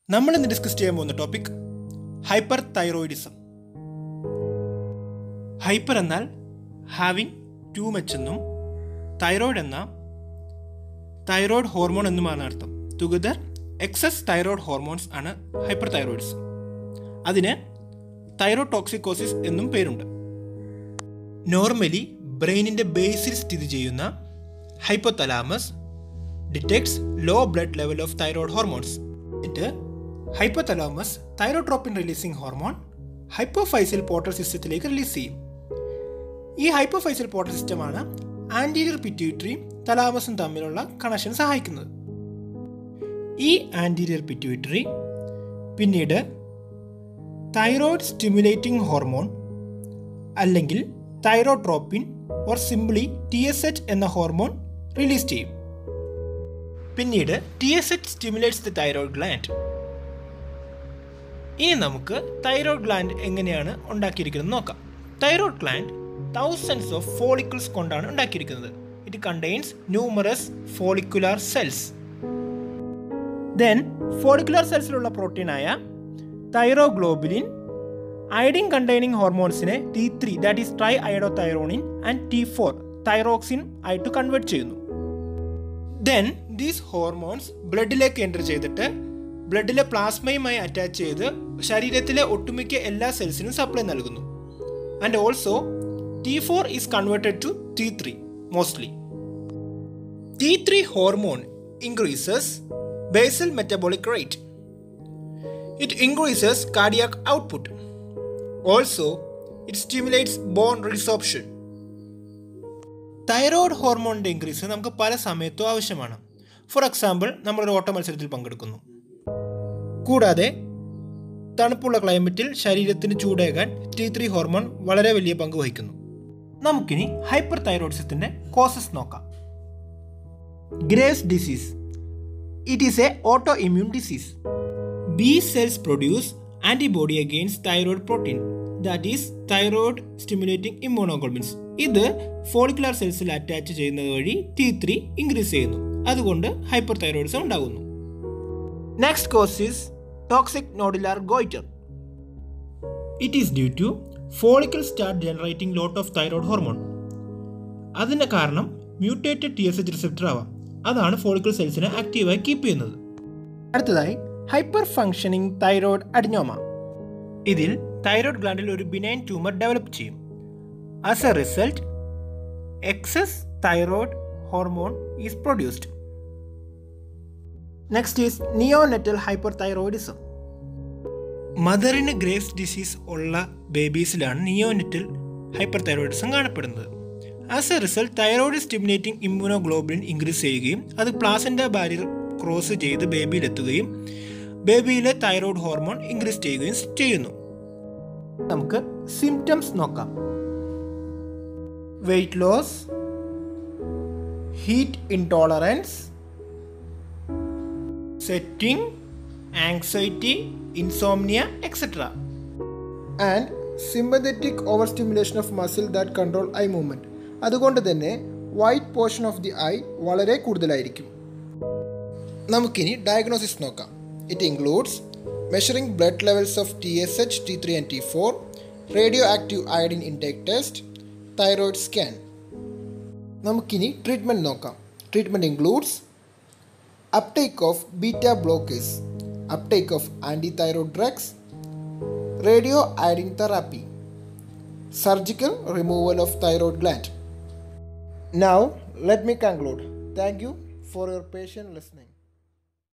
നമ്മൾ ഇന്ന് ഡിസ്കസ് ചെയ്യാൻ പോകുന്ന ടോപ്പിക് ഹൈപ്പർ തൈറോയിഡിസം ഹൈപ്പർ എന്നാൽ ഹാവിങ് ടു മച്ച് എന്നും തൈറോയിഡ് എന്ന തൈറോയിഡ് ഹോർമോൺ എന്നുമാണ് അർത്ഥം ടുഗദർ എക്സസ് തൈറോയിഡ് ഹോർമോൺസ് ആണ് ഹൈപ്പർ തൈറോയിഡിസം അതിന് തൈറോടോക്സിക്കോസിസ് എന്നും പേരുണ്ട് നോർമലി ബ്രെയിനിന്റെ ബേസിൽ സ്ഥിതി ചെയ്യുന്ന hypothalamus detects low blood level of thyroid hormones എന്നിട്ട് hypothalamus thyrotropin releasing hormone hypophyseal portal സിസ്റ്റത്തിലേക്ക് റിലീസ് ചെയ്യും ഈ ഹൈപ്പോഫൈസൽ പോർട്ടൽ സിസ്റ്റമാണ് ആൻറ്റീരിയർ പിറ്റ്യൂട്ടറിയും തലാമസും തമ്മിലുള്ള കണക്ഷൻ സഹായിക്കുന്നത് ഈ ആൻറ്റീരിയർ പിറ്റ്യൂട്ടറി പിന്നീട് തൈറോയ്ഡ് സ്റ്റിമുലേറ്റിംഗ് ഹോർമോൺ അല്ലെങ്കിൽ thyrotropin or simply T S H എന്ന ഹോർമോൺ റിലീസ് ചെയ്യും പിന്നീട് T S H stimulates the thyroid gland ഇനി നമുക്ക് തൈറോയ്ഡ് ഗ്ലാൻഡ് എങ്ങനെയാണ് ഉണ്ടാക്കിയിരിക്കുന്നത് നോക്കാം thyroid gland thousands of follicles കൊണ്ടാണ് ഉണ്ടാക്കിയിരിക്കുന്നത് it contains numerous follicular cells then follicular സെൽസിലുള്ള പ്രോട്ടീനായ തൈറോഗ്ലോബുലിൻ അയഡിൻ കണ്ടെയ്നിങ് ഹോർമോൺസിനെ T three that is triiodothyronine and T four thyroxine ആയിട്ട് കൺവേർട്ട് ചെയ്യുന്നു ദെൻ ദീസ് ഹോർമോൺസ് ബ്ലഡിലേക്ക് എൻ്റർ ചെയ്തിട്ട് ബ്ലഡിലെ പ്ലാസ്മയുമായി അറ്റാച്ച് ചെയ്ത് ശരീരത്തിലെ ഒട്ടുമിക്ക എല്ലാ സെൽസിനും സപ്ലൈ നൽകുന്നു and also T four is converted to T three mostly T three hormone increases basal metabolic rate it increases cardiac output also it stimulates bone resorption thyroid ഹോർമോണിൻ്റെ ഇൻക്രീസ് നമുക്ക് പല സമയത്തും ആവശ്യമാണ് ഫോർ എക്സാമ്പിൾ നമ്മളൊരു ഓട്ട മത്സരത്തിൽ പങ്കെടുക്കുന്നു കൂടാതെ തണുപ്പുള്ള ക്ലൈമറ്റിൽ ശരീരത്തിന് ചൂടേകാൻ ടി ത്രീ ഹോർമോൺ വളരെ വലിയ പങ്ക് വഹിക്കുന്നു നമുക്കിനി ഹൈപ്പർ തൈറോയിഡിസത്തിൻ്റെ കോസസ് നോക്കാം Graves disease it is a autoimmune disease B cells produce antibody against thyroid protein that is thyroid stimulating immunoglobins ഇത് ഫോളിക്കുലാർ സെൽസിൽ അറ്റാച്ച് ചെയ്യുന്നത് വഴി ടി ത്രീ ഇൻക്രീസ് ചെയ്യുന്നു അതുകൊണ്ട് ഹൈപ്പർ തൈറോയിഡിസം ഉണ്ടാകുന്നു next cause is toxic nodular goitre it is due to follicle start generating lot of thyroid hormone അതിൻ്റെ കാരണം mutated T S H receptor ആവാം അതാണ് ഫോളിക്കൽ സെൽസിനെ ആക്റ്റീവായി കീപ്പ് ചെയ്യുന്നത് അടുത്തതായി ഹൈപ്പർ ഫങ്ഷനിങ് തൈറോയ്ഡ് അഡിനോമ ഇതിൽ തൈറോയ്ഡ് ഗ്ലാൻഡിൽ ഒരു ബിനൈൻ ട്യൂമർ ഡെവലപ്പ് ചെയ്യും as a result excess thyroid hormone is produced next is neonatal hyperthyroidism മദറിന് ഗ്രേവ്സ് ഡിസീസ് ഉള്ള ബേബീസിലാണ് നിയോനെറ്റൽ ഹൈപ്പർ തൈറോയിഡിസം കാണപ്പെടുന്നത് as a result thyroid stimulating immunoglobin increase ചെയ്യുകയും അത് പ്ലാസൻ്റ ബാരിയർ ക്രോസ് ചെയ്ത് ബേബിയിലെത്തുകയും ബേബിയിലെ തൈറോയ്ഡ് ഹോർമോൺ ഇൻക്രീസ് ചെയ്യുകയും ചെയ്യുന്നു നമുക്ക് സിംറ്റംസ് നോക്കാം weight loss heat intolerance sweating anxiety insomnia etcetera and sympathetic over stimulation of muscle that control eye movement അതുകൊണ്ട് തന്നെ white portion of the eye വളരെ കൂടുതലായിരിക്കും നമുക്കിനി ഡയഗ്നോസിസ് നോക്കാം it includes measuring blood levels of T S H T three and T four radio radioactive iodine intake test thyroid scan നമുക്കിനി treatment നോക്കാം treatment includes uptake of beta blockers, uptake of antithyroid drugs, radioiodine therapy, surgical removal of thyroid gland. Now, let me conclude. Thank you for your patient listening.